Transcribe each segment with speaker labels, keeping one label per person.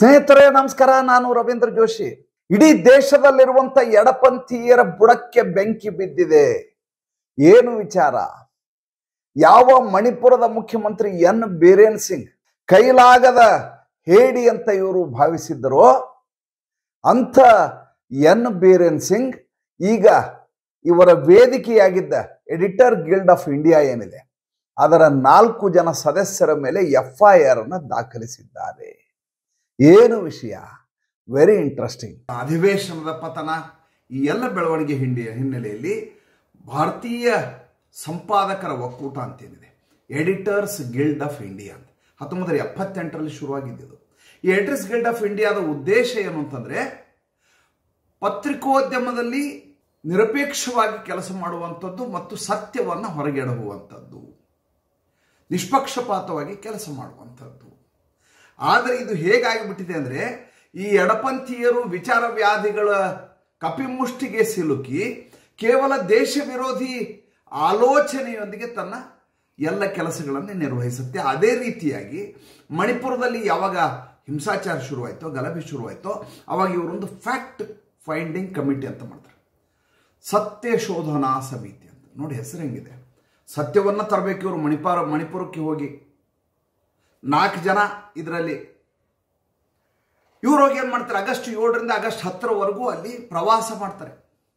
Speaker 1: ಸ್ನೇಹಿತರೆ ನಮಸ್ಕಾರ ನಾನು ರವೀಂದ್ರ ಜೋಶಿ ಇಡೀ ದೇಶದಲ್ಲಿರುವಂತ ಎಡಪಂಥೀಯರ ಬುಡಕ್ಕೆ ಬೆಂಕಿ ಬಿದ್ದಿದೆ ಏನು ವಿಚಾರ ಯಾವ ಮಣಿಪುರದ ಮುಖ್ಯಮಂತ್ರಿ ಎನ್ ಬೀರೇನ್ ಸಿಂಗ್ ಕೈಲಾಗದ ಹೇಡಿ ಅಂತ ಇವರು ಭಾವಿಸಿದ್ದರೋ ಅಂಥ ಎನ್ ಬೀರೇನ್ ಸಿಂಗ್ ಈಗ ಇವರ ವೇದಿಕೆಯಾಗಿದ್ದ ಎಡಿಟರ್ ಗಿಲ್ಡ್ ಆಫ್ ಇಂಡಿಯಾ ಏನಿದೆ ಅದರ ನಾಲ್ಕು ಜನ ಸದಸ್ಯರ ಮೇಲೆ ಎಫ್ ಐ ಆರ್ ಅನ್ನು ದಾಖಲಿಸಿದ್ದಾರೆ ಏನು ವಿಷಯ ವೆರಿ ಇಂಟ್ರೆಸ್ಟಿಂಗ್
Speaker 2: ಅಧಿವೇಶನದ ಪತನ ಈ ಎಲ್ಲ ಬೆಳವಣಿಗೆ ಹಿಂಡಿ ಹಿನ್ನೆಲೆಯಲ್ಲಿ ಭಾರತೀಯ ಸಂಪಾದಕರ ಒಕ್ಕೂಟ ಅಂತೇನಿದೆ ಎಡಿಟರ್ಸ್ ಗಿಲ್ಡ್ ಆಫ್ ಇಂಡಿಯಾ ಅಂತ ಹತ್ತೊಂಬತ್ತರ ಎಪ್ಪತ್ತೆಂಟರಲ್ಲಿ ಶುರುವಾಗಿದ್ದು ಈ ಎಡಿಟರ್ಸ್ ಗಿಲ್ಡ್ ಆಫ್ ಇಂಡಿಯಾದ ಉದ್ದೇಶ ಏನು ಅಂತಂದ್ರೆ ಪತ್ರಿಕೋದ್ಯಮದಲ್ಲಿ ನಿರಪೇಕ್ಷವಾಗಿ ಕೆಲಸ ಮಾಡುವಂಥದ್ದು ಮತ್ತು ಸತ್ಯವನ್ನು ಹೊರಗೆಡಹುವಂಥದ್ದು ನಿಷ್ಪಕ್ಷಪಾತವಾಗಿ ಕೆಲಸ ಮಾಡುವಂಥದ್ದು ಆದರೆ ಇದು ಹೇಗಾಗಿಬಿಟ್ಟಿದೆ ಅಂದರೆ ಈ ಎಡಪಂಥೀಯರು ವಿಚಾರ ವ್ಯಾಧಿಗಳ ಕಪಿಮುಷ್ಟಿಗೆ ಸಿಲುಕಿ ಕೇವಲ ದೇಶ ವಿರೋಧಿ ಆಲೋಚನೆಯೊಂದಿಗೆ ತನ್ನ ಎಲ್ಲ ಕೆಲಸಗಳನ್ನು ನಿರ್ವಹಿಸುತ್ತೆ ಅದೇ ರೀತಿಯಾಗಿ ಮಣಿಪುರದಲ್ಲಿ ಯಾವಾಗ ಹಿಂಸಾಚಾರ ಶುರುವಾಯಿತೋ ಗಲಭೆ ಶುರುವಾಯಿತೋ ಅವಾಗ ಇವರೊಂದು ಫ್ಯಾಕ್ಟ್ ಫೈಂಡಿಂಗ್ ಕಮಿಟಿ ಅಂತ ಮಾಡ್ತಾರೆ ಸತ್ಯ ಶೋಧನಾ ಸಮಿತಿ ಅಂತ ನೋಡಿ ಹೆಸರು ಹೆಂಗಿದೆ ಸತ್ಯವನ್ನು ತರಬೇಕು ಇವರು ಮಣಿಪಾರ ಮಣಿಪುರಕ್ಕೆ ಹೋಗಿ ನಾಲ್ಕು ಜನ ಇದರಲ್ಲಿ ಇವ್ರು ಹೋಗಿ ಏನು ಮಾಡ್ತಾರೆ ಆಗಸ್ಟ್ ಏಳರಿಂದ ಆಗಸ್ಟ್ ಹತ್ತರವರೆಗೂ ಅಲ್ಲಿ ಪ್ರವಾಸ ಮಾಡ್ತಾರೆ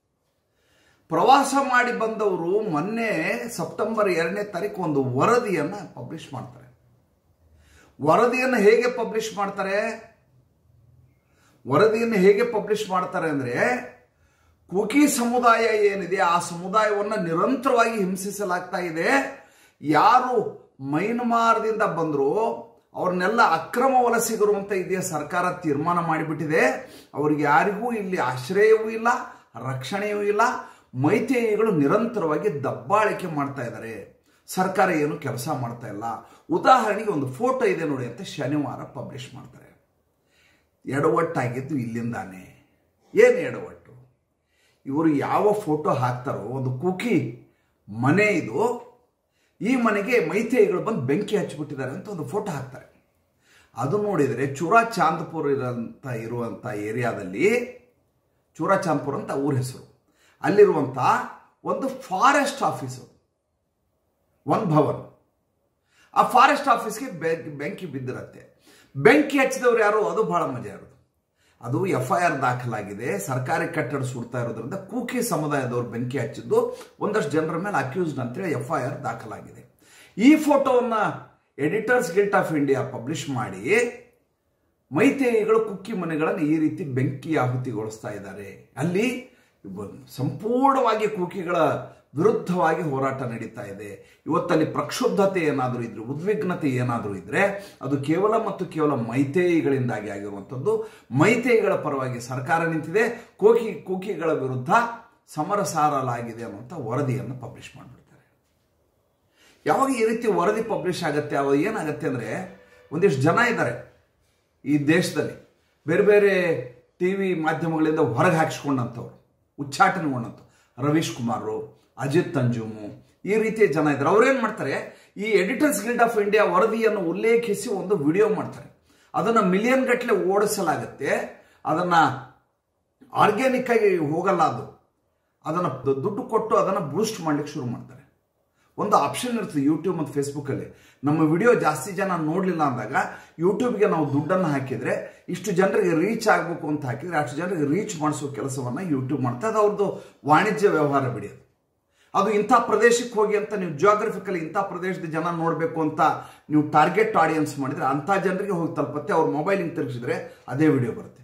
Speaker 2: ಪ್ರವಾಸ ಮಾಡಿ ಬಂದವರು ಮೊನ್ನೆ ಸೆಪ್ಟೆಂಬರ್ ಎರಡನೇ ತಾರೀಕು ಒಂದು ವರದಿಯನ್ನು ಪಬ್ಲಿಷ್ ಮಾಡ್ತಾರೆ ವರದಿಯನ್ನು ಹೇಗೆ ಪಬ್ಲಿಷ್ ಮಾಡ್ತಾರೆ ವರದಿಯನ್ನು ಹೇಗೆ ಪಬ್ಲಿಷ್ ಮಾಡ್ತಾರೆ ಅಂದರೆ ಕುಕಿ ಸಮುದಾಯ ಏನಿದೆ ಆ ಸಮುದಾಯವನ್ನು ನಿರಂತರವಾಗಿ ಹಿಂಸಿಸಲಾಗ್ತಾ ಇದೆ ಯಾರು ಮೈನ್ಮಾರ್ದಿಂದ ಬಂದರು ಅವ್ರನ್ನೆಲ್ಲ ಅಕ್ರಮ ವಲಸಿಗರು ಅಂತ ಇದೆಯಾ ಸರ್ಕಾರ ತೀರ್ಮಾನ ಮಾಡಿಬಿಟ್ಟಿದೆ ಅವ್ರಿಗೆ ಯಾರಿಗೂ ಇಲ್ಲಿ ಆಶ್ರಯವೂ ಇಲ್ಲ ರಕ್ಷಣೆಯೂ ಇಲ್ಲ ಮೈತೇಯಿಗಳು ನಿರಂತರವಾಗಿ ದಬ್ಬಾಳಿಕೆ ಮಾಡ್ತಾ ಇದ್ದಾರೆ ಸರ್ಕಾರ ಏನು ಕೆಲಸ ಮಾಡ್ತಾ ಇಲ್ಲ ಉದಾಹರಣೆಗೆ ಒಂದು ಫೋಟೋ ಇದೆ ನೋಡಿ ಅಂತ ಶನಿವಾರ ಪಬ್ಲಿಷ್ ಮಾಡ್ತಾರೆ ಎಡವಟ್ಟಾಗಿದ್ದು ಇಲ್ಲಿಂದಾನೆ ಏನು ಎಡವಟ್ಟು ಇವರು ಯಾವ ಫೋಟೋ ಹಾಕ್ತಾರೋ ಒಂದು ಕುಕಿ ಮನೆ ಇದು ಈ ಮನೆಗೆ ಮೈತೇಯಿಗಳು ಬಂದು ಬೆಂಕಿ ಹಚ್ಚಿಬಿಟ್ಟಿದ್ದಾರೆ ಅಂತ ಒಂದು ಫೋಟೋ ಹಾಕ್ತಾರೆ ಅದು ನೋಡಿದರೆ ಚೂರಾ ಚಾಂದ್ಪುರ್ ಇರೋಂಥ ಇರುವಂಥ ಏರಿಯಾದಲ್ಲಿ ಚೂರಾ ಚಾಂದ್ಪುರ್ ಅಂತ ಊರ ಹೆಸರು ಅಲ್ಲಿರುವಂಥ ಒಂದು ಫಾರೆಸ್ಟ್ ಆಫೀಸು ಒನ್ ಭವನ್ ಆ ಫಾರೆಸ್ಟ್ ಆಫೀಸ್ಗೆ ಬೆಂಕಿ ಬಿದ್ದಿರತ್ತೆ ಬೆಂಕಿ ಹಚ್ಚಿದವ್ರು ಯಾರು ಅದು ಬಹಳ ಮಜಾ ಇರೋದು ಅದು ಎಫ್ ಐ ಆರ್ ದಾಖಲಾಗಿದೆ ಸರ್ಕಾರಿ ಕಟ್ಟಡ ಸುಡ್ತಾ ಇರೋದ್ರಿಂದ ಕೂಕಿ ಸಮುದಾಯದವರು ಬೆಂಕಿ ಹಚ್ಚಿದ್ದು ಒಂದಷ್ಟು ಜನರ ಮೇಲೆ ಅಕ್ಯೂಸ್ಡ್ ಅಂತೇಳಿ ಎಫ್ ಐ ಆರ್ ದಾಖಲಾಗಿದೆ ಈ ಫೋಟೋವನ್ನು editors guild of India publish ಮಾಡಿ ಮೈತೇಯಿಗಳು ಕುಕ್ಕಿ ಮನೆಗಳನ್ನು ಈ ರೀತಿ ಬೆಂಕಿ ಆಹುತಿಗೊಳಿಸ್ತಾ ಇದ್ದಾರೆ ಅಲ್ಲಿ ಸಂಪೂರ್ಣವಾಗಿ ಕೂಕಿಗಳ ವಿರುದ್ಧವಾಗಿ ಹೋರಾಟ ನಡೀತಾ ಇದೆ ಇವತ್ತಲ್ಲಿ ಪ್ರಕ್ಷುಬ್ಧತೆ ಏನಾದರೂ ಇದ್ರೆ ಉದ್ವಿಗ್ನತೆ ಏನಾದರೂ ಇದ್ರೆ ಅದು ಕೇವಲ ಮತ್ತು ಕೇವಲ ಮೈತೇಯಿಗಳಿಂದಾಗಿ ಆಗಿರುವಂಥದ್ದು ಮೈತೇಯಿಗಳ ಪರವಾಗಿ ಸರ್ಕಾರ ನಿಂತಿದೆ ಕೋಕಿ ಕೂಕಿಗಳ ವಿರುದ್ಧ ಸಮರ ಸಾರಲಾಗಿದೆ ಅನ್ನುವಂಥ ವರದಿಯನ್ನು ಪಬ್ಲಿಷ್ ಮಾಡಿಬಿಡ್ತಾರೆ ಯಾವಾಗ ಈ ರೀತಿ ವರದಿ ಪಬ್ಲಿಷ್ ಆಗುತ್ತೆ ಅವಾಗ ಏನಾಗುತ್ತೆ ಅಂದರೆ ಒಂದಿಷ್ಟು ಜನ ಇದ್ದಾರೆ ಈ ದೇಶದಲ್ಲಿ ಬೇರೆ ಬೇರೆ ಟಿ ವಿ ಮಾಧ್ಯಮಗಳಿಂದ ಹೊರಗೆ ಹಾಕಿಸ್ಕೊಂಡಂಥವ್ರು ಉಚ್ಚಾಟನೆಗೊಂಡಂಥ ರವೀಶ್ ಕುಮಾರು ಅಜಿತ್ ಅಂಜುಮು ಈ ರೀತಿಯ ಜನ ಇದ್ದಾರೆ ಅವ್ರೇನು ಮಾಡ್ತಾರೆ ಈ ಎಡಿಟರ್ಸ್ ಗಿಲ್ಡ್ ಆಫ್ ಇಂಡಿಯಾ ವರದಿಯನ್ನು ಉಲ್ಲೇಖಿಸಿ ಒಂದು ವಿಡಿಯೋ ಮಾಡ್ತಾರೆ ಅದನ್ನು ಮಿಲಿಯನ್ ಗಟ್ಟಲೆ ಓಡಿಸಲಾಗುತ್ತೆ ಅದನ್ನು ಆರ್ಗ್ಯಾನಿಕ್ ಆಗಿ ಹೋಗಲ್ಲ ಅದು ಅದನ್ನು ದುಡ್ಡು ಕೊಟ್ಟು ಅದನ್ನು ಬೂಸ್ಟ್ ಮಾಡ್ಲಿಕ್ಕೆ ಶುರು ಮಾಡ್ತಾರೆ ಒಂದು ಆಪ್ಷನ್ ಇರ್ತದೆ ಯೂಟ್ಯೂಬ್ ಮತ್ತು ಫೇಸ್ಬುಕ್ಕಲ್ಲಿ ನಮ್ಮ ವಿಡಿಯೋ ಜಾಸ್ತಿ ಜನ ನೋಡಲಿಲ್ಲ ಅಂದಾಗ ಯೂಟ್ಯೂಬ್ಗೆ ನಾವು ದುಡ್ಡನ್ನು ಹಾಕಿದರೆ ಇಷ್ಟು ಜನರಿಗೆ ರೀಚ್ ಆಗಬೇಕು ಅಂತ ಹಾಕಿದರೆ ಅಷ್ಟು ಜನರಿಗೆ ರೀಚ್ ಮಾಡಿಸೋ ಕೆಲಸವನ್ನು ಯೂಟ್ಯೂಬ್ ಮಾಡ್ತಾ ಅದು ಅವ್ರದ್ದು ವಾಣಿಜ್ಯ ವ್ಯವಹಾರ ಬಿಡಿಯೋದು ಅದು ಇಂಥ ಪ್ರದೇಶಕ್ಕೆ ಹೋಗಿ ಅಂತ ನೀವು ಜಿಯೋಗ್ರಫಿಕಲಿ ಇಂಥ ಪ್ರದೇಶದ ಜನ ನೋಡಬೇಕು ಅಂತ ನೀವು ಟಾರ್ಗೆಟ್ ಆಡಿಯನ್ಸ್ ಮಾಡಿದರೆ ಅಂಥ ಜನರಿಗೆ ಹೋಗಿ ತಲುಪತ್ತೆ ಅವ್ರ ಮೊಬೈಲ್ ಹಿಂಗೆ ತಿರುಗಿಸಿದ್ರೆ ಅದೇ ವಿಡಿಯೋ ಬರುತ್ತೆ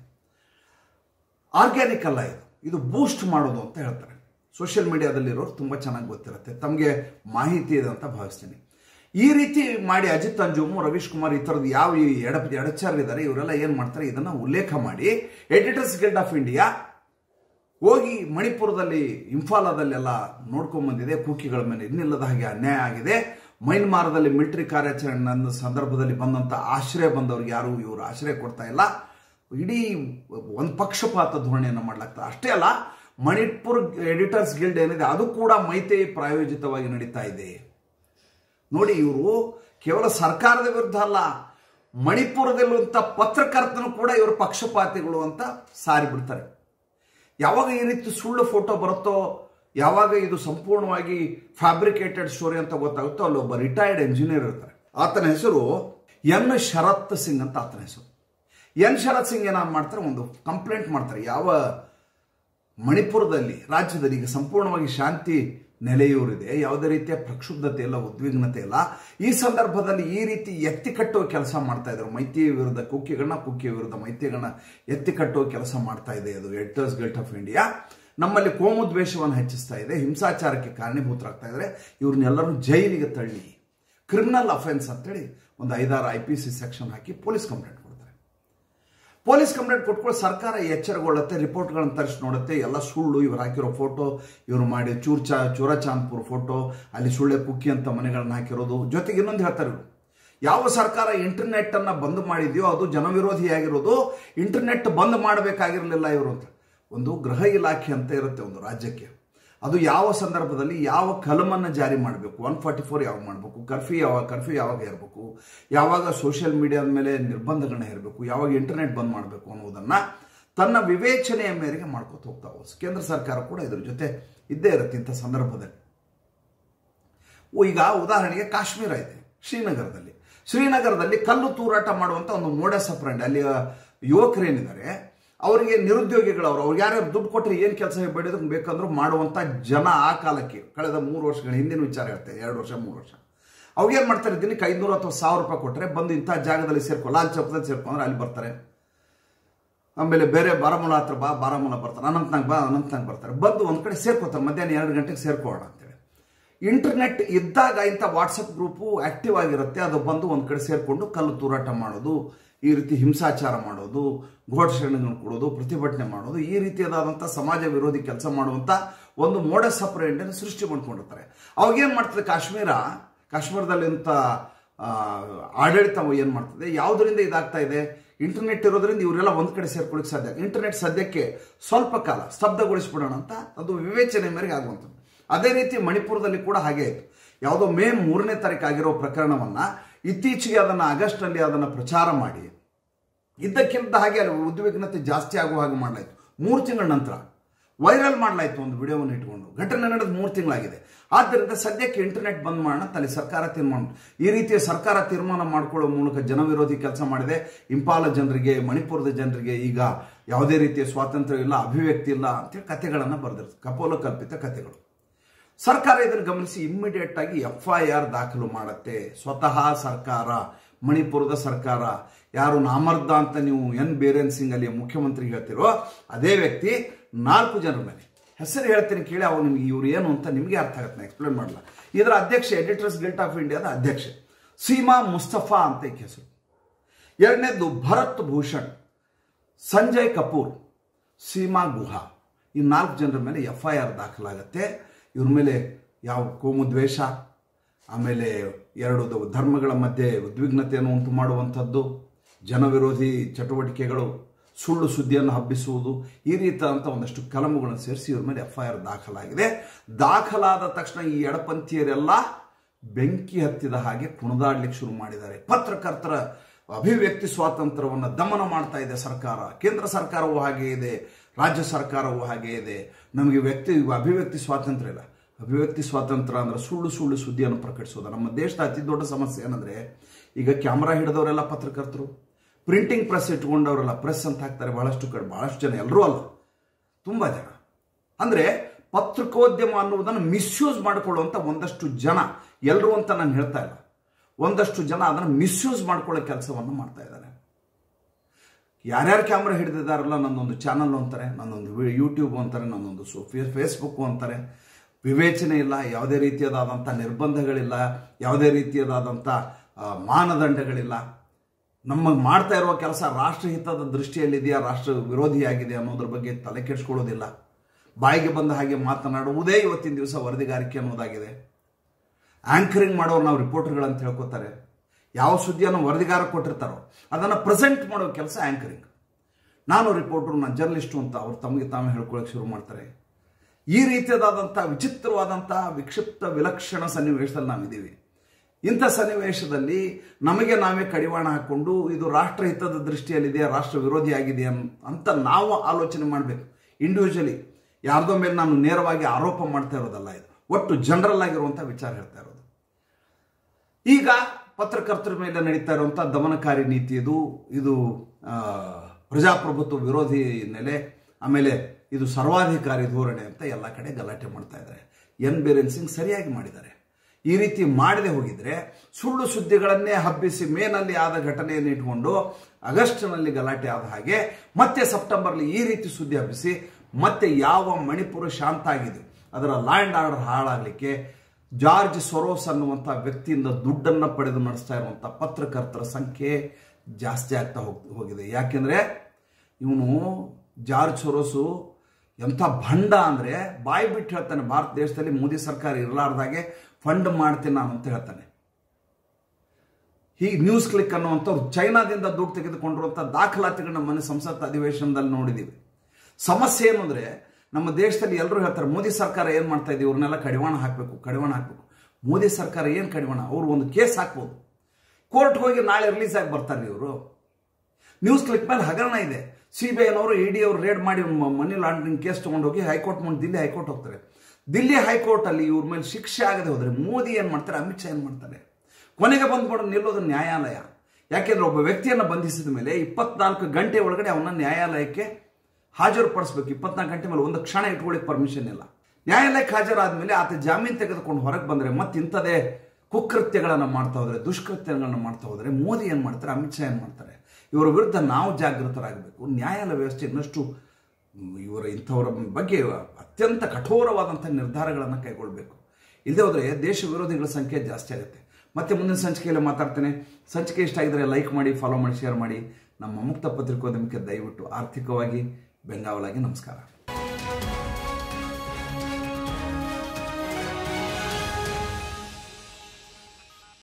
Speaker 2: ಆರ್ಗ್ಯಾನಿಕ್ ಅಲ್ಲ ಇದು ಇದು ಬೂಸ್ಟ್ ಮಾಡೋದು ಅಂತ ಹೇಳ್ತಾರೆ ಸೋಷಿಯಲ್ ಮೀಡಿಯಾದಲ್ಲಿರೋರು ತುಂಬ ಚೆನ್ನಾಗಿ ಗೊತ್ತಿರುತ್ತೆ ತಮಗೆ ಮಾಹಿತಿ ಇದೆ ಅಂತ ಭಾವಿಸ್ತೀನಿ ಈ ರೀತಿ ಮಾಡಿ ಅಜಿತ್ ಅಂಜುಮು ರವೀಶ್ ಕುಮಾರ್ ಈ ಥರದ್ದು ಯಾವ ಈ ಎಡ ಎಡಚಾರಿದ್ದಾರೆ ಇವರೆಲ್ಲ ಏನು ಮಾಡ್ತಾರೆ ಇದನ್ನು ಉಲ್ಲೇಖ ಮಾಡಿ ಎಡಿಟರ್ಸ್ ಗಿಲ್ಡ್ ಆಫ್ ಇಂಡಿಯಾ ಹೋಗಿ ಮಣಿಪುರದಲ್ಲಿ ಇಂಫಾಲದಲ್ಲೆಲ್ಲ ನೋಡ್ಕೊಂಡ್ಬಂದಿದೆ ಕೂಕಿಗಳ ಮೇಲೆ ಇನ್ನಿಲ್ಲದ ಹಾಗೆ ಅನ್ಯಾಯ ಆಗಿದೆ ಮೈನ್ಮಾರದಲ್ಲಿ ಮಿಲಿಟರಿ ಕಾರ್ಯಾಚರಣೆ ಸಂದರ್ಭದಲ್ಲಿ ಬಂದಂಥ ಆಶ್ರಯ ಬಂದವ್ರಿಗೆ ಯಾರು ಇವರು ಆಶ್ರಯ ಕೊಡ್ತಾ ಇಲ್ಲ ಇಡೀ ಒಂದು ಪಕ್ಷಪಾತ ಧೋರಣೆಯನ್ನು ಮಾಡಲಾಗ್ತದೆ ಅಷ್ಟೇ ಅಲ್ಲ ಮಣಿಪುರ್ ಎಡಿಟರ್ಸ್ ಗಿಲ್ಡ್ ಏನಿದೆ ಅದು ಕೂಡ ಮೈತೇಯಿ ಪ್ರಾಯೋಜಿತವಾಗಿ ನಡೀತಾ ಇದೆ ನೋಡಿ ಇವರು ಕೇವಲ ಸರ್ಕಾರದ ವಿರುದ್ಧ ಅಲ್ಲ ಮಣಿಪುರದಲ್ಲಿರುವಂಥ ಪತ್ರಕರ್ತನು ಕೂಡ ಇವರು ಪಕ್ಷಪಾತಿಗಳು ಅಂತ ಸಾರಿ ಬಿಡ್ತಾರೆ ಯಾವಾಗ ಈ ರೀತಿ ಸುಳ್ಳು ಫೋಟೋ ಬರುತ್ತೋ ಯಾವಾಗ ಇದು ಸಂಪೂರ್ಣವಾಗಿ ಫ್ಯಾಬ್ರಿಕೇಟೆಡ್ ಸ್ಟೋರಿ ಅಂತ ಗೊತ್ತಾಗುತ್ತೋ ಅಲ್ಲೊಬ್ಬ ರಿಟೈರ್ಡ್ ಎಂಜಿನಿಯರ್ ಇರ್ತಾರೆ ಆತನ ಹೆಸರು ಎನ್ ಶರತ್ ಸಿಂಗ್ ಅಂತ ಆತನ ಹೆಸರು ಎನ್ ಶರತ್ ಸಿಂಗ್ ಏನಾದ್ರು ಮಾಡ್ತಾರೆ ಒಂದು ಕಂಪ್ಲೇಂಟ್ ಮಾಡ್ತಾರೆ ಯಾವ ಮಣಿಪುರದಲ್ಲಿ ರಾಜ್ಯದಲ್ಲಿ ಈಗ ಸಂಪೂರ್ಣವಾಗಿ ಶಾಂತಿ ನೆಲೆಯೂರಿದೆ ಯಾವುದೇ ರೀತಿಯ ಪ್ರಕ್ಷುಬ್ಧತೆ ಇಲ್ಲ ಉದ್ವಿಗ್ನತೆ ಇಲ್ಲ ಈ ಸಂದರ್ಭದಲ್ಲಿ ಈ ರೀತಿ ಎತ್ತಿ ಕಟ್ಟುವ ಕೆಲಸ ಮಾಡ್ತಾ ಇದ್ರು ಮೈತ್ರಿ ವಿರುದ್ಧ ಕುಕ್ಕಿಗಳನ್ನ ಕುಕ್ಕಿಯ ವಿರುದ್ಧ ಮೈತ್ರಿಗಳನ್ನ ಎತ್ತಿ ಕಟ್ಟುವ ಕೆಲಸ ಮಾಡ್ತಾ ಇದೆ ಅದು ಎಡ್ಟರ್ಸ್ ಗಿಲ್ಟ್ ಆಫ್ ಇಂಡಿಯಾ ನಮ್ಮಲ್ಲಿ ಕೋಮು ದ್ವೇಷವನ್ನು ಹೆಚ್ಚಿಸ್ತಾ ಇದೆ ಹಿಂಸಾಚಾರಕ್ಕೆ ಕಾರಣೀಭೂತರಾಗ್ತಾ ಇದ್ದಾರೆ ಇವ್ರನ್ನೆಲ್ಲರೂ ಜೈಲಿಗೆ ತಳ್ಳಿ ಕ್ರಿಮಿನಲ್ ಅಫೆನ್ಸ್ ಅಂತೇಳಿ ಒಂದು ಐದಾರು ಐ ಪಿ ಸಿ ಸೆಕ್ಷನ್ ಹಾಕಿ ಪೊಲೀಸ್ ಕಂಪ್ಲೇಂಟ್ ಕೊಡ್ತಾರೆ ಪೊಲೀಸ್ ಕಂಪ್ಲೇಂಟ್ ಕೊಟ್ಕೊಂಡು ಸರ್ಕಾರ ಎಚ್ಚರಗೊಳ್ಳುತ್ತೆ ರಿಪೋರ್ಟ್ಗಳನ್ನು ತರಿಸಿ ನೋಡುತ್ತೆ ಎಲ್ಲ ಸುಳ್ಳು ಇವ್ರು ಹಾಕಿರೋ ಫೋಟೋ ಇವರು ಮಾಡಿ ಚೂರ್ಚಾ ಚೂರಚಾಂದ್ಪುರ್ ಫೋಟೋ ಅಲ್ಲಿ ಸುಳ್ಳೆ ಕುಕ್ಕಿ ಅಂತ ಮನೆಗಳನ್ನ ಹಾಕಿರೋದು ಜೊತೆಗೆ ಇನ್ನೊಂದು ಹೇಳ್ತಾರೆ ಇವರು ಯಾವ ಸರ್ಕಾರ ಇಂಟರ್ನೆಟ್ ಅನ್ನ ಬಂದ್ ಮಾಡಿದೆಯೋ ಅದು ಜನವಿರೋಧಿಯಾಗಿರೋದು ಇಂಟರ್ನೆಟ್ ಬಂದ್ ಮಾಡಬೇಕಾಗಿರಲಿಲ್ಲ ಇವರು ಅಂತ ಒಂದು ಗೃಹ ಇಲಾಖೆ ಅಂತ ಇರುತ್ತೆ ಒಂದು ರಾಜ್ಯಕ್ಕೆ ಅದು ಯಾವ ಸಂದರ್ಭದಲ್ಲಿ ಯಾವ ಕಲಮನ್ನು ಜಾರಿ ಮಾಡಬೇಕು ಒನ್ ಫಾರ್ಟಿ ಫೋರ್ ಯಾವಾಗ ಮಾಡಬೇಕು ಕರ್ಫ್ಯೂ ಯಾವಾಗ ಕರ್ಫ್ಯೂ ಯಾವಾಗ ಇರಬೇಕು ಯಾವಾಗ ಸೋಷಿಯಲ್ ಮೀಡಿಯಾದ ಮೇಲೆ ನಿರ್ಬಂಧಗಳನ್ನ ಇರಬೇಕು ಯಾವಾಗ ಇಂಟರ್ನೆಟ್ ಬಂದ್ ಮಾಡಬೇಕು ಅನ್ನೋದನ್ನ ತನ್ನ ವಿವೇಚನೆಯ ಮೇರೆಗೆ ಮಾಡ್ಕೊತ ಹೋಗ್ತಾ ಹೋಗ್ತು ಕೇಂದ್ರ ಸರ್ಕಾರ ಕೂಡ ಇದ್ರ ಜೊತೆ ಇದ್ದೇ ಇರುತ್ತೆ ಇಂಥ ಸಂದರ್ಭದಲ್ಲಿ ಓ, ಈಗ ಉದಾಹರಣೆಗೆ ಕಾಶ್ಮೀರ ಇದೆ ಶ್ರೀನಗರದಲ್ಲಿ ಶ್ರೀನಗರದಲ್ಲಿ ಕಲ್ಲು ತೂರಾಟ ಮಾಡುವಂತ ಒಂದು ಮೋಡಸ್ ಅಪ್ರೆಂಡ್ ಅಲ್ಲಿ ಯುವಕರೇನಿದ್ದಾರೆ ಅವರಿಗೆ ನಿರುದ್ಯೋಗಿಗಳವರು ಅವ್ರು ಯಾರ್ಯಾರು ದುಡ್ಡು ಕೊಟ್ಟರೆ ಏನು ಕೆಲಸ ಬೇಡಿದ್ರು ಬೇಕಂದ್ರೂ ಮಾಡುವಂತ ಜನ ಆ ಕಾಲಕ್ಕೆ ಕಳೆದ ಮೂರು ವರ್ಷಗಳ ಹಿಂದಿನ ವಿಚಾರ ಹೇಳ್ತೇವೆ ಎರಡು ವರ್ಷ ಮೂರು ವರ್ಷ ಅವಾಗ ಏನು ಮಾಡ್ತಾರೆ ದಿನಕ್ಕೆ ಐನೂರು ಅಥವಾ ಸಾವಿರ ರೂಪಾಯಿ ಕೊಟ್ಟರೆ ಬಂದು ಇಂಥ ಜಾಗದಲ್ಲಿ ಸೇರ್ಕೊ ಲಾಲ್ ಚೌಕದಲ್ಲಿ ಸೇರ್ಕೊಂಡ್ರೆ ಅಲ್ಲಿ ಬರ್ತಾರೆ ಆಮೇಲೆ ಬೇರೆ ಬಾರಾಮುಲ ಹತ್ರ ಬಾ ಬಾರಾಮುಲ ಬರ್ತಾರೆ ಅನಂತನಾಗ್ ಬಾ ಅನಂತನಾಗ್ ಬರ್ತಾರೆ ಬಂದು ಒಂದು ಕಡೆ ಸೇರ್ಕೋತಾರೆ ಮಧ್ಯಾಹ್ನ ಎರಡು ಗಂಟೆಗೆ ಸೇರ್ಕೊಳ್ಳೋಣ ಅಂತೇಳಿ ಇಂಟರ್ನೆಟ್ ಇದ್ದಾಗ ಇಂಥ ವಾಟ್ಸಪ್ ಗ್ರೂಪು ಆಕ್ಟಿವ್ ಆಗಿರುತ್ತೆ ಅದು ಬಂದು ಒಂದು ಕಡೆ ಸೇರಿಕೊಂಡು ಕಲ್ಲು ತೂರಾಟ ಮಾಡೋದು ಈ ರೀತಿ ಹಿಂಸಾಚಾರ ಮಾಡೋದು ಘೋಷಣೆಗಳನ್ನು ಕೊಡೋದು ಪ್ರತಿಭಟನೆ ಮಾಡೋದು ಈ ರೀತಿಯಾದಂಥ ಸಮಾಜ ವಿರೋಧಿ ಕೆಲಸ ಮಾಡುವಂಥ ಒಂದು ಮೋಡಸ್ ಅಪ್ರೆಂಡನ್ನು ಸೃಷ್ಟಿ ಮಾಡ್ಕೊಂಡಿರ್ತಾರೆ ಅವಾಗ ಏನು ಮಾಡ್ತದೆ ಕಾಶ್ಮೀರ ಕಾಶ್ಮೀರದಲ್ಲಿ ಇಂಥ ಆ, ಆಡಳಿತ ಏನು ಮಾಡ್ತದೆ ಯಾವುದರಿಂದ ಇದಾಗ್ತಾ ಇದೆ ಇಂಟರ್ನೆಟ್ ಇರೋದ್ರಿಂದ ಇವರೆಲ್ಲ ಒಂದ್ ಕಡೆ ಸೇರ್ಕೊಳ್ಳಿಕ್ಕೆ ಸಾಧ್ಯ ಇಂಟರ್ನೆಟ್ ಸದ್ಯಕ್ಕೆ ಸ್ವಲ್ಪ ಕಾಲ ಸ್ತಬ್ಧಗೊಳಿಸ್ಬಿಡೋಣ ಅಂತ ಅದು ವಿವೇಚನೆ ಮೇರೆಗೆ ಆಗುವಂಥದ್ದು ಅದೇ ರೀತಿ ಮಣಿಪುರದಲ್ಲಿ ಕೂಡ ಹಾಗೆ ಆಯಿತು ಯಾವುದೋ ಮೇ ಮೂರನೇ ತಾರೀಕು ಆಗಿರೋ ಪ್ರಕರಣವನ್ನ ಇತ್ತೀಚೆಗೆ ಅದನ್ನು ಆಗಸ್ಟ್ನಲ್ಲಿ ಅದನ್ನು ಪ್ರಚಾರ ಮಾಡಿ ಇದ್ದಕ್ಕಿಂತ ಹಾಗೆ ಅಲ್ಲಿ ಉದ್ವಿಗ್ನತೆ ಜಾಸ್ತಿ ಆಗುವ ಹಾಗೆ ಮಾಡಲಾಯಿತು ಮೂರು ತಿಂಗಳ ನಂತರ ವೈರಲ್ ಮಾಡಲಾಯಿತು ಒಂದು ವಿಡಿಯೋವನ್ನು ಇಟ್ಕೊಂಡು ಘಟನೆ ನಡೆದು ಮೂರು ತಿಂಗಳಾಗಿದೆ ಆದ್ದರಿಂದ ಸದ್ಯಕ್ಕೆ ಇಂಟರ್ನೆಟ್ ಬಂದ್ ಮಾಡೋಣ ತಲೆ ಸರ್ಕಾರ ತೀರ್ಮಾನ ಈ ರೀತಿಯ ಸರ್ಕಾರ ತೀರ್ಮಾನ ಮಾಡಿಕೊಳ್ಳುವ ಮೂಲಕ ಜನವಿರೋಧಿ ಕೆಲಸ ಮಾಡಿದೆ ಇಂಪಾಲ ಜನರಿಗೆ ಮಣಿಪುರದ ಜನರಿಗೆ ಈಗ ಯಾವುದೇ ರೀತಿಯ ಸ್ವಾತಂತ್ರ್ಯ ಇಲ್ಲ ಅಭಿವ್ಯಕ್ತಿ ಇಲ್ಲ ಅಂತೇಳಿ ಕಥೆಗಳನ್ನು ಬರೆದಿರ್ತದೆ ಕಪೋಲ ಕಲ್ಪಿತ ಕಥೆಗಳು ಸರ್ಕಾರ ಇದನ್ನು ಗಮನಿಸಿ ಇಮ್ಮಿಡಿಯೇಟ್ ಆಗಿ ಎಫ್ ಐ ಆರ್ ದಾಖಲು ಮಾಡುತ್ತೆ ಸ್ವತಃ ಸರ್ಕಾರ ಮಣಿಪುರದ ಸರ್ಕಾರ ಯಾರು ನಾಮರ್ದ ಅಂತ ನೀವು ಎನ್ ಬೀರೇನ್ ಸಿಂಗ್ ಅಲ್ಲಿ ಮುಖ್ಯಮಂತ್ರಿ ಹೇಳ್ತಿರೋ ಅದೇ ವ್ಯಕ್ತಿ ನಾಲ್ಕು ಜನರ ಮೇಲೆ ಹೆಸರು ಹೇಳ್ತೀನಿ ಕೇಳಿ ಅವ್ರು ನಿಮ್ಗೆ ಇವ್ರು ಏನು ಅಂತ ನಿಮಗೆ ಅರ್ಥ ಆಗುತ್ತೆ ನಾನು ಎಕ್ಸ್ಪ್ಲೇನ್ ಮಾಡಲ್ಲ ಇದರ ಅಧ್ಯಕ್ಷ ಎಡಿಟರ್ಸ್ ಗಿಲ್ಟ್ ಆಫ್ ಇಂಡಿಯಾದ ಅಧ್ಯಕ್ಷೆ ಸೀಮಾ ಮುಸ್ತಫಾ ಅಂತ ಈಕೆ ಹೆಸರು ಎರಡನೇದು ಭರತ್ ಭೂಷಣ್ ಸಂಜಯ್ ಕಪೂರ್ ಸೀಮಾ ಗುಹಾ ಈ ನಾಲ್ಕು ಜನರ ಮೇಲೆ ಎಫ್ ಐ ಆರ್ ದಾಖಲಾಗತ್ತೆ ಇವ್ರ ಮೇಲೆ ಯಾವ ಕೋಮು ದ್ವೇಷ ಆಮೇಲೆ ಎರಡು ದ- ಧರ್ಮಗಳ ಮಧ್ಯೆ ಉದ್ವಿಗ್ನತೆಯನ್ನು ಉಂಟು ಮಾಡುವಂಥದ್ದು ಜನವಿರೋಧಿ ಚಟುವಟಿಕೆಗಳು ಸುಳ್ಳು ಸುದ್ದಿಯನ್ನು ಹಬ್ಬಿಸುವುದು ಈ ರೀತಿಯಾದಂಥ ಒಂದಷ್ಟು ಕಲಮುಗಳನ್ನು ಸೇರಿಸಿ ಇವ್ರ ಮೇಲೆ ಎಫ್ ಐ ಆರ್ ದಾಖಲಾಗಿದೆ ದಾಖಲಾದ ತಕ್ಷಣ ಈ ಎಡಪಂಥೀಯರೆಲ್ಲ ಬೆಂಕಿ ಹತ್ತಿದ ಹಾಗೆ ಕುಣಿದಾಡ್ಲಿಕ್ಕೆ ಶುರು ಮಾಡಿದ್ದಾರೆ ಪತ್ರಕರ್ತರ ಅಭಿವ್ಯಕ್ತಿ ಸ್ವಾತಂತ್ರ್ಯವನ್ನು ದಮನ ಮಾಡ್ತಾ ಇದೆ ಸರ್ಕಾರ ಕೇಂದ್ರ ಸರ್ಕಾರವೂ ಹಾಗೆ ಇದೆ ರಾಜ್ಯ ಸರ್ಕಾರವೂ ಹಾಗೆ ಇದೆ ನಮಗೆ ವ್ಯಕ್ತಿ ಅಭಿವ್ಯಕ್ತಿ ಸ್ವಾತಂತ್ರ್ಯ ಇಲ್ಲ ಅಭಿವ್ಯಕ್ತಿ ಸ್ವಾತಂತ್ರ್ಯ ಅಂದ್ರೆ ಸುಳ್ಳು ಸುಳ್ಳು ಸುದ್ದಿಯನ್ನು ಪ್ರಕಟಿಸೋದು ನಮ್ಮ ದೇಶದ ಅತಿ ದೊಡ್ಡ ಸಮಸ್ಯೆ ಏನಂದ್ರೆ ಈಗ ಕ್ಯಾಮ್ರಾ ಹಿಡಿದವರೆಲ್ಲ ಪತ್ರಕರ್ತರು ಪ್ರಿಂಟಿಂಗ್ ಪ್ರೆಸ್ ಇಟ್ಕೊಂಡವರೆಲ್ಲ ಪ್ರೆಸ್ ಅಂತ ಹಾಕ್ತಾರೆ ಬಹಳಷ್ಟು ಕಡೆ ಬಹಳಷ್ಟು ಜನ ಎಲ್ಲರೂ ಅಲ್ಲ ತುಂಬ ಜನ ಅಂದ್ರೆ ಪತ್ರಿಕೋದ್ಯಮ ಅನ್ನುವುದನ್ನು ಮಿಸ್ಯೂಸ್ ಮಾಡಿಕೊಳ್ಳುವಂತ ಒಂದಷ್ಟು ಜನ ಎಲ್ಲರೂ ಅಂತ ನಾನು ಹೇಳ್ತಾ ಇಲ್ಲ ಒಂದಷ್ಟು ಜನ ಅದನ್ನು ಮಿಸ್ಯೂಸ್ ಮಾಡ್ಕೊಳ್ಳೋ ಕೆಲಸವನ್ನು ಮಾಡ್ತಾ ಇದ್ದಾರೆ ಯಾರ್ಯಾರು ಕ್ಯಾಮ್ರಾ ಹಿಡಿದಿದ್ದಾರಲ್ಲ ನನ್ನೊಂದು ಚಾನಲ್ ಅಂತಾರೆ ನನ್ನೊಂದು ವಿ- ಯೂಟ್ಯೂಬ್ ಅಂತಾರೆ ನನ್ನೊಂದು ಸೊ ಫೇಸ್ಬುಕ್ ಅಂತಾರೆ ವಿವೇಚನೆ ಇಲ್ಲ ಯಾವುದೇ ರೀತಿಯಾದಂಥ ನಿರ್ಬಂಧಗಳಿಲ್ಲ ಯಾವುದೇ ರೀತಿಯಾದಂಥ ಆ, ಮಾನದಂಡಗಳಿಲ್ಲ ನಮ್ಮ ಮಾಡ್ತಾ ಇರುವ ಕೆಲಸ ರಾಷ್ಟ್ರಹಿತದ ದೃಷ್ಟಿಯಲ್ಲಿದೆಯಾ ರಾಷ್ಟ್ರ ವಿರೋಧಿಯಾಗಿದೆ ಅನ್ನೋದ್ರ ಬಗ್ಗೆ ತಲೆ ಕೆಡಿಸ್ಕೊಳ್ಳೋದಿಲ್ಲ ಬಾಯಿಗೆ ಬಂದ ಹಾಗೆ ಮಾತನಾಡುವುದೇ ಇವತ್ತಿನ ದಿವಸ ವರದಿಗಾರಿಕೆ ಅನ್ನೋದಾಗಿದೆ ಆಂಕರಿಂಗ್ ಮಾಡೋರು ನಾವು ರಿಪೋರ್ಟರ್ಗಳು ಅಂತ ಹೇಳ್ಕೊತಾರೆ ಯಾವ ಸುದ್ದಿಯನ್ನು ವರದಿಗಾರ ಕೊಟ್ಟಿರ್ತಾರೋ ಅದನ್ನು ಪ್ರೆಸೆಂಟ್ ಮಾಡೋ ಕೆಲಸ ಆಂಕರಿಂಗ್ ನಾನು ರಿಪೋರ್ಟರ್ ನಾನು ಜರ್ನಲಿಸ್ಟು ಅಂತ ಅವ್ರು ತಮಗೆ ತಾವೇ ಹೇಳ್ಕೊಳ್ಳೋಕೆ ಶುರು ಮಾಡ್ತಾರೆ ಈ ರೀತಿಯಾದಂಥ ವಿಚಿತ್ರವಾದಂಥ ವಿಕ್ಷಿಪ್ತ ವಿಲಕ್ಷಣ ಸನ್ನಿವೇಶದಲ್ಲಿ ನಾವಿದ್ದೀವಿ ಇಂಥ ಸನ್ನಿವೇಶದಲ್ಲಿ ನಮಗೆ ನಾವೇ ಕಡಿವಾಣ ಹಾಕೊಂಡು ಇದು ರಾಷ್ಟ್ರಹಿತದ ದೃಷ್ಟಿಯಲ್ಲಿದೆ ರಾಷ್ಟ್ರ ವಿರೋಧಿಯಾಗಿದೆ ಅನ್- ಅಂತ ನಾವು ಆಲೋಚನೆ ಮಾಡಬೇಕು ಇಂಡಿವಿಜುವಲಿ ಯಾರ್ದೋ ಮೇಲೆ ನಾನು ನೇರವಾಗಿ ಆರೋಪ ಮಾಡ್ತಾ ಇರೋದಲ್ಲ ಇದು ಒಟ್ಟು ಜನರಲ್ ಆಗಿರುವಂಥ ವಿಚಾರ ಹೇಳ್ತಾ ಇರೋದು ಈಗ ಪತ್ರಕರ್ತರ ಮೇಲೆ ನಡೀತಾ ಇರುವಂಥ ದಮನಕಾರಿ ನೀತಿ ಇದು ಇದು ಆ, ಪ್ರಜಾಪ್ರಭುತ್ವ ವಿರೋಧಿ ನೆಲೆ ಆಮೇಲೆ ಇದು ಸರ್ವಾಧಿಕಾರಿ ಧೋರಣೆ ಅಂತ ಎಲ್ಲ ಕಡೆ ಗಲಾಟೆ ಮಾಡ್ತಾ ಇದ್ದಾರೆ ಎನ್ ಬೀರೇನ್ ಸಿಂಗ್ ಸರಿಯಾಗಿ ಮಾಡಿದ್ದಾರೆ ಈ ರೀತಿ ಮಾಡದೆ ಹೋಗಿದ್ರೆ ಸುಳ್ಳು ಸುದ್ದಿಗಳನ್ನೇ ಹಬ್ಬಿಸಿ ಮೇನಲ್ಲಿ ಆದ ಘಟನೆಯನ್ನು ಇಟ್ಕೊಂಡು ಆಗಸ್ಟ್ನಲ್ಲಿ ಗಲಾಟೆ ಆದ ಹಾಗೆ ಮತ್ತೆ ಸೆಪ್ಟೆಂಬರ್ಲಿ ಈ ರೀತಿ ಸುದ್ದಿ ಹಬ್ಬಿಸಿ ಮತ್ತೆ ಯಾವ ಮಣಿಪುರ ಶಾಂತ ಆಗಿದೆ ಅದರ ಲಾ ಅಂಡ್ ಆರ್ಡರ್ ಹಾಳಾಗಲಿಕ್ಕೆ ಜಾರ್ಜ್ ಸೊರೋಸ್ ಅನ್ನುವಂಥ ವ್ಯಕ್ತಿಯಿಂದ ದುಡ್ಡನ್ನು ಪಡೆದು ನಡೆಸ್ತಾ ಇರುವಂಥ ಪತ್ರಕರ್ತರ ಸಂಖ್ಯೆ ಜಾಸ್ತಿ ಆಗ್ತಾ ಹೋಗ್ ಹೋಗಿದೆ ಯಾಕೆಂದ್ರೆ ಇವನು ಜಾರ್ಜ್ ಸೊರೋಸು ಎಂಥ ಭಂಡ ಅಂದರೆ ಬಾಯಿ ಬಿಟ್ಟು ಹೇಳ್ತಾನೆ ಭಾರತ ದೇಶದಲ್ಲಿ ಮೋದಿ ಸರ್ಕಾರ ಇರಲಾರ್ದಾಗೆ ಫಂಡ್ ಮಾಡ್ತೀನಿ ನಾನು ಅಂತ ಹೇಳ್ತಾನೆ ಹೀಗೆ ನ್ಯೂಸ್ ಕ್ಲಿಕ್ ಅನ್ನುವಂಥವ್ರು ಚೈನಾದಿಂದ ದುಡ್ಡು ತೆಗೆದುಕೊಂಡಿರುವಂಥ ದಾಖಲಾತಿಗಳನ್ನ ಮನೆ ಸಂಸತ್ ಅಧಿವೇಶನದಲ್ಲಿ ನೋಡಿದ್ದೀವಿ ಸಮಸ್ಯೆ ಏನು ಅಂದರೆ ನಮ್ಮ ದೇಶದಲ್ಲಿ ಎಲ್ಲರೂ ಹೇಳ್ತಾರೆ ಮೋದಿ ಸರ್ಕಾರ ಏನು ಮಾಡ್ತಾ ಇದೆ ಇವ್ರನ್ನೆಲ್ಲ ಕಡಿವಾಣ ಹಾಕಬೇಕು ಕಡಿವಾಣ ಹಾಕಬೇಕು ಮೋದಿ ಸರ್ಕಾರ ಏನು ಕಡಿವಾಣ ಅವ್ರು ಒಂದು ಕೇಸ್ ಹಾಕ್ಬೋದು ಕೋರ್ಟ್ಗೆ ಹೋಗಿ ನಾಳೆ ರಿಲೀಸ್ ಆಗಿ ಬರ್ತಾರೆ ಇವರು ನ್ಯೂಸ್ ಕ್ಲಿಕ್ ಮೇಲೆ ಹಗರಣ ಇದೆ ಸಿ ಬಿ ಐನವರು ಇ ಡಿ ಅವರು ರೇಡ್ ಮಾಡಿ ಮನಿ ಲಾಂಡ್ರಿಂಗ್ ಕೇಸ್ ತೊಗೊಂಡೋಗಿ ಹೈಕೋರ್ಟ್ ಮುಂದೆ ದಿಲ್ಲಿ ಹೈಕೋರ್ಟ್ ಹೋಗ್ತಾರೆ ದಿಲ್ಲಿ ಹೈಕೋರ್ಟ್ ಅಲ್ಲಿ ಇವ್ರ ಮೇಲೆ ಶಿಕ್ಷೆ ಆಗದೆ ಹೋದ್ರೆ ಮೋದಿ ಏನು ಮಾಡ್ತಾರೆ ಅಮಿತ್ ಶಾ ಏನು ಮಾಡ್ತಾರೆ ಕೊನೆಗೆ ಬಂದ್ಬಿಟ್ಟು ನಿಲ್ಲೋದು ನ್ಯಾಯಾಲಯ ಯಾಕೆಂದ್ರೆ ಒಬ್ಬ ವ್ಯಕ್ತಿಯನ್ನು ಬಂಧಿಸಿದ ಮೇಲೆ ಇಪ್ಪತ್ನಾಲ್ಕು ಗಂಟೆ ಒಳಗಡೆ ಅವನ ನ್ಯಾಯಾಲಯಕ್ಕೆ ಹಾಜರುಪಡಿಸ್ಬೇಕು ಇಪ್ಪತ್ನಾಲ್ಕು ಗಂಟೆ ಮೇಲೆ ಒಂದು ಕ್ಷಣ ಇಟ್ಕೊಳ್ಳಿಕ್ಕೆ ಪರ್ಮಿಷನ್ ಇಲ್ಲ ನ್ಯಾಯಾಲಯಕ್ಕೆ ಹಾಜರಾದ್ಮೇಲೆ ಆತ ಜಾಮೀನು ತೆಗೆದುಕೊಂಡು ಹೊರಗೆ ಬಂದರೆ ಮತ್ತಿಂಥದೇ ಕುಕೃತ್ಯಗಳನ್ನು ಮಾಡ್ತಾ ಹೋದ್ರೆ ದುಷ್ಕೃತ್ಯಗಳನ್ನು ಮಾಡ್ತಾ ಹೋದರೆ ಮೋದಿ ಏನು ಮಾಡ್ತಾರೆ ಅಮಿತ್ ಶಾ ಏನು ಮಾಡ್ತಾರೆ ಇವರ ವಿರುದ್ಧ ನಾವು ಜಾಗೃತರಾಗಬೇಕು ನ್ಯಾಯಾಲಯ ವ್ಯವಸ್ಥೆ ಇನ್ನಷ್ಟು ಇವರ ಇಂಥವರ ಬಗ್ಗೆ ಅತ್ಯಂತ ಕಠೋರವಾದಂಥ ನಿರ್ಧಾರಗಳನ್ನು ಕೈಗೊಳ್ಳಬೇಕು ಇಲ್ಲದೆ ಹೋದರೆ ದೇಶ ವಿರೋಧಿಗಳ ಸಂಖ್ಯೆ ಜಾಸ್ತಿ ಆಗುತ್ತೆ ಮತ್ತೆ ಮುಂದಿನ ಸಂಚಿಕೆಯಲ್ಲಿ ಮಾತಾಡ್ತೇನೆ ಸಂಚಿಕೆ ಇಷ್ಟ ಆಗಿದ್ರೆ ಲೈಕ್ ಮಾಡಿ ಫಾಲೋ ಮಾಡಿ ಶೇರ್ ಮಾಡಿ ನಮ್ಮ ಮುಕ್ತ ಪತ್ರಿಕೋದ್ಯಮಕ್ಕೆ ದಯವಿಟ್ಟು ಆರ್ಥಿಕವಾಗಿ ಬೆಂಗಾವಲಾಗಿ ನಮಸ್ಕಾರ